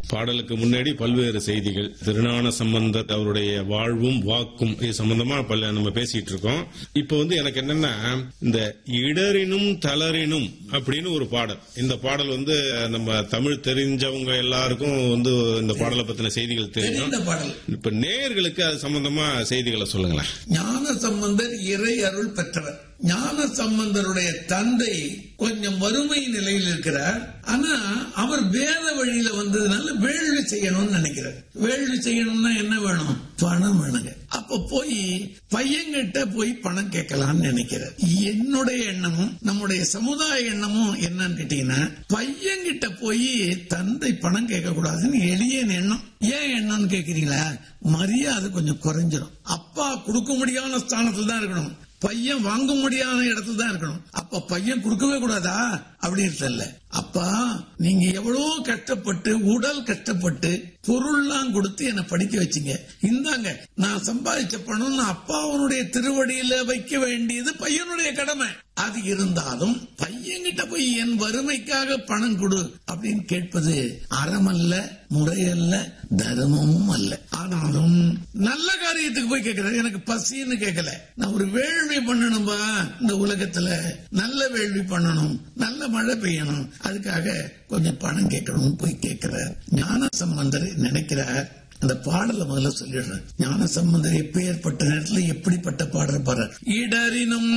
பாடலுக்கு முன்னாடி பல்வேறு செய்திகள் திருஞான சம்பந்தர் அவருடைய வாழ்வும் வாக்கும் இது சம்பந்தமா பல நம்ம பேசிட்டு இருக்கோம் இப்போ வந்து எனக்கு என்னன்னா இந்த இடரினும் தளரினும் அப்படின்னு ஒரு பாடல் இந்த பாடல் வந்து நம்ம தமிழ் தெரிஞ்சவங்க எல்லாருக்கும் வந்து இந்த பாடலை பத்தின செய்திகள் தெரியும் தெரிந்த பாடல் இப்ப நேயர்களுக்கு அது சம்பந்தமா செய்திகளை சொல்லுங்களேன் ஞான சம்பந்தர் இறை அருள் பெற்றவர் ஞான சம்பந்தருடைய தந்தை கொஞ்சம் வறுமை நிலையில் இருக்கிறார் ஆனா அவர் வேத வழியில வந்ததுனால வேள்வி செய்யணும்னு நினைக்கிறார் வேள்வி செய்யணும்னா என்ன வேணும் பணம் வேணுங்க அப்ப போய் பையன்கிட்ட போய் பணம் கேட்கலாம்னு நினைக்கிறார் என்னுடைய எண்ணமும் நம்முடைய சமுதாய எண்ணமும் என்னன்னு கேட்டீங்கன்னா பையன்கிட்ட போய் தந்தை பணம் கேட்க கூடாதுன்னு எளிய எண்ணம் ஏன் எண்ணம்னு கேக்குறீங்களா மரியாதை கொஞ்சம் குறைஞ்சிரும் அப்பா கொடுக்க முடியாத ஸ்தானத்துல தான் இருக்கணும் பையன் வாங்க முடியாத இடத்துல தான் இருக்கணும் அப்ப பையன் கொடுக்கவே கூடாதா அப்படின்னு இல்ல அப்பா நீங்க எவ்வளவு கஷ்டப்பட்டு உடல் கஷ்டப்பட்டு பொருள்லாம் கொடுத்து என்ன படிக்க வச்சீங்க இந்தாங்க நான் சம்பாதிச்ச பணம் நான் அப்பாவனுடைய திருவடியில வைக்க வேண்டியது பையனுடைய கடமை அது இருந்தாலும் பையன்கிட்ட போய் என் வறுமைக்காக பணம் கொடு அப்படின்னு கேட்பது அறமல்ல முறையல்ல தர்மமும் அல்ல ஆனாலும் நல்ல காரியத்துக்கு போய் கேட்கிறேன் எனக்கு பசின்னு கேட்கல நான் ஒரு வேள்வி பண்ணணும்பா இந்த உலகத்துல நல்ல வேள்வி பண்ணணும் நல்ல மழை பெய்யணும் அதுக்காக கொஞ்சம் பணம் கேட்கணும் போய் கேட்கிறார் ஞான சம்பந்தர் நினைக்கிறார் அந்த பாடல முதல்ல சொல்லிடுறேன் ஞான சம்பந்தர் எப்பேற்பட்ட நேரத்துல எப்படிப்பட்ட பாடல் பாடுறார் இடரினும்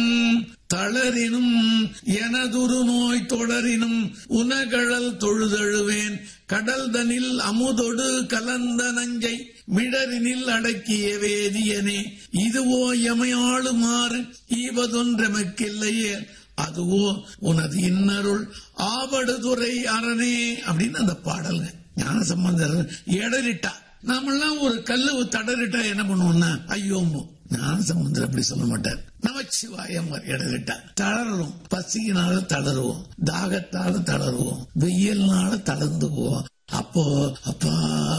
தளரினும் எனதுரு நோய் தொடரினும் உனகழல் தொழுதழுவேன் கடல் தனில் அமுதொடு கலந்த நஞ்சை மிடரினில் அடக்கிய வேதியனே இதுவோ எமையாளுமாறு ஈவதொன்றெமக்கில்லையே அதுவோ உனது இன்னருள் ஆவடுதுறை அரணே அப்படின்னு அந்த பாடல் ஞான சம்பந்தர் இடரிட்டா நாமெல்லாம் ஒரு கல்லு தடறிட்டா என்ன பண்ணுவோம்னா ஐயோமோ ஞான சம்பந்தர் அப்படி சொல்ல மாட்டார் நமச்சிவாயம் இடரிட்டா தளரும் பசியினால தளருவோம் தாகத்தால தளருவோம் வெயில்னால தளர்ந்து போவோம் அப்போ அப்பா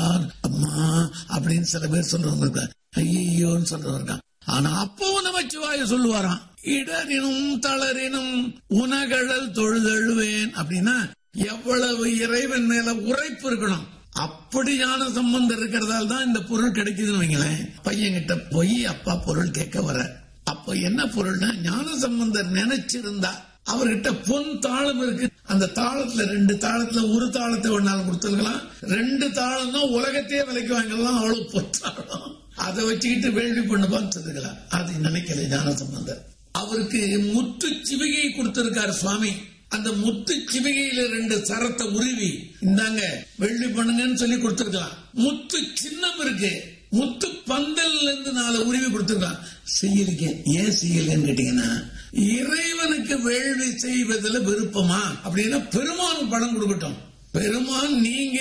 அம்மா அப்படின்னு சில பேர் சொல்றவங்க இருக்காங்க ஐயோன்னு சொல்றவங்க இருக்காங்க ஆனா அப்பவும் நமச்சிவாய சொல்லுவாராம் இடரினும் தளரினும் உனகழல் தொழுதழுவேன் அப்படின்னா எவ்வளவு இறைவன் மேல உரைப்பு இருக்கணும் அப்படியான சம்பந்தம் இருக்கிறதால தான் இந்த பொருள் கிடைக்குதுன்னு வைங்களேன் பையன்கிட்ட போய் அப்பா பொருள் கேட்க வர அப்ப என்ன பொருள்னா ஞான சம்பந்தர் நினைச்சிருந்தா அவர்கிட்ட பொன் தாளம் இருக்கு அந்த தாளத்துல ரெண்டு தாளத்துல ஒரு தாளத்தை வேணாலும் கொடுத்துருக்கலாம் ரெண்டு தாளம் தான் உலகத்தையே விலைக்கு வாங்கலாம் அவ்வளவு பொத்தாளம் அதை வச்சுக்கிட்டு வேள்வி பண்ணுவான்னு சொல்லுக்கலாம் அது நினைக்கல ஞான சம்பந்தர் அவருக்கு முத்து சிவிகை கொடுத்திருக்காரு சுவாமி அந்த முத்து சிவிகையில ரெண்டு சரத்தை உருவி இந்தாங்க வெள்ளி பண்ணுங்கன்னு சொல்லி கொடுத்திருக்கலாம் முத்து சின்னம் இருக்கு முத்து பந்தல்ல இருந்து நாலு உருவி கொடுத்திருக்கலாம் செய்யலிக்க ஏன் செய்யலன்னு கேட்டீங்கன்னா இறைவனுக்கு வேள்வி செய்வதில் விருப்பமா அப்படின்னா பெருமான் பணம் கொடுக்கட்டும் பெருமான் நீங்க